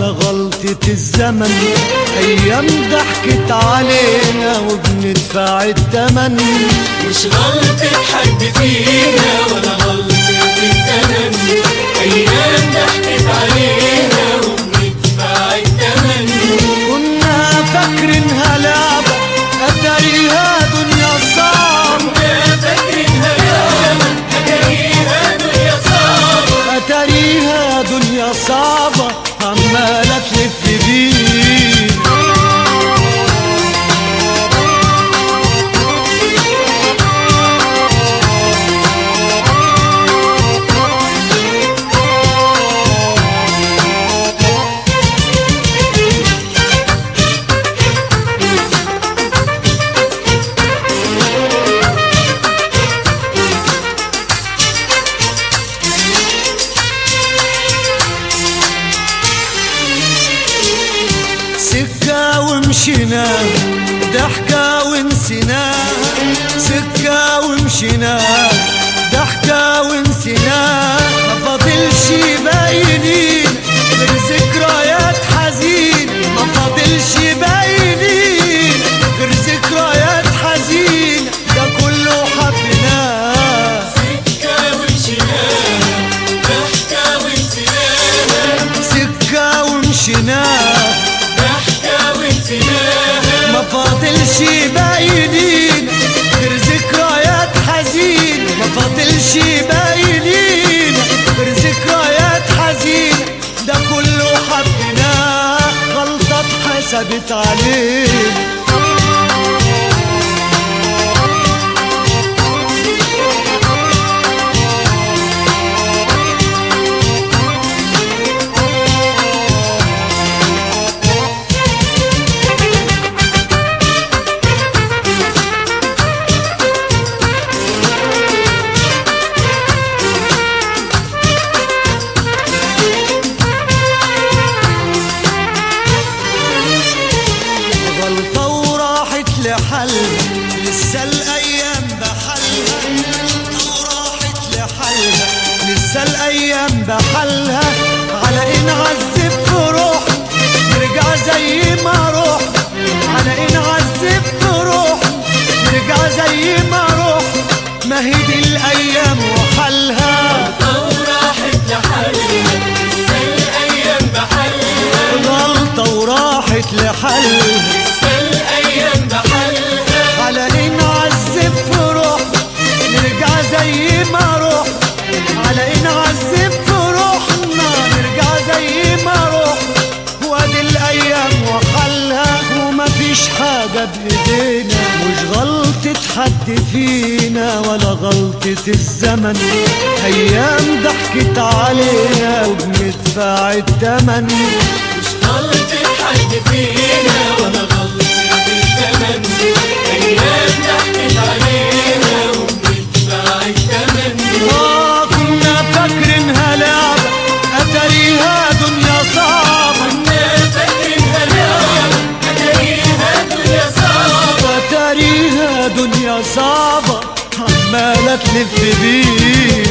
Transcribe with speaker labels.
Speaker 1: ولا غلطة الزمن أيام ضحكت علينا وبندفع التمن
Speaker 2: مش غلطة حد فينا ولا غلطة الزمن أيام ضحكت علينا وبندفع التمن
Speaker 1: كنا فاكرينها لعبة أتاريها دنيا صعبة
Speaker 2: كنا فاكرينها ياما أتاريها دنيا صعبة
Speaker 1: أتاريها دنيا صعبة عمالة تلف بينا سكة ومشينا ضحكة ونسينا سكة ومشينا ضحكة ونسينا ما فاضلش باينين غير ذكريات حزين ما فاضلش باينين غير ذكريات حزين ده كله حبناه
Speaker 2: سكة ومشيناها ضحكة ونسيناها
Speaker 1: سكة ومشينا
Speaker 2: ضحكة ونسيناها
Speaker 1: ما فاضلش باينين غير ذكريات حزين ما فاضلش باينين غير ذكريات حزين ده كله حبناه غلطة اتحسبت علينا غلطة وراحت لحالها لسه الأيام بحالها غلطة وراحت لحالها لسه الأيام بحالها على إن عذب في روح نرجع زي ما روح على إن عذب في روح نرجع زي ما روح ما هي دي الأيام وحالها
Speaker 2: أو راحت لحالها لسه الأيام بحالها
Speaker 1: غلطة وراحت لحالها
Speaker 2: لسه الأيام بحالها
Speaker 1: على إن عذب في روح نرجع زي ما روح على إن عذب في روحنا نرجع زي ما روح وادي الأيام وحلها ومفيش حاجة بإيدينا مش غلطة حد فينا ولا غلطة الزمن أيام ضحكت علينا وبندفع التمن
Speaker 2: مش غلطة حد فينا ولا غلطة الزمن أيام ضحكت علينا وبندفع التمن
Speaker 1: آه كنا فاكرينها لعبة أتاريها دنيا صعبة
Speaker 2: كنا فاكرينها لعبة أتاريها دنيا صعبة
Speaker 1: أتاريها دنيا صعبة عمالة تلف بينا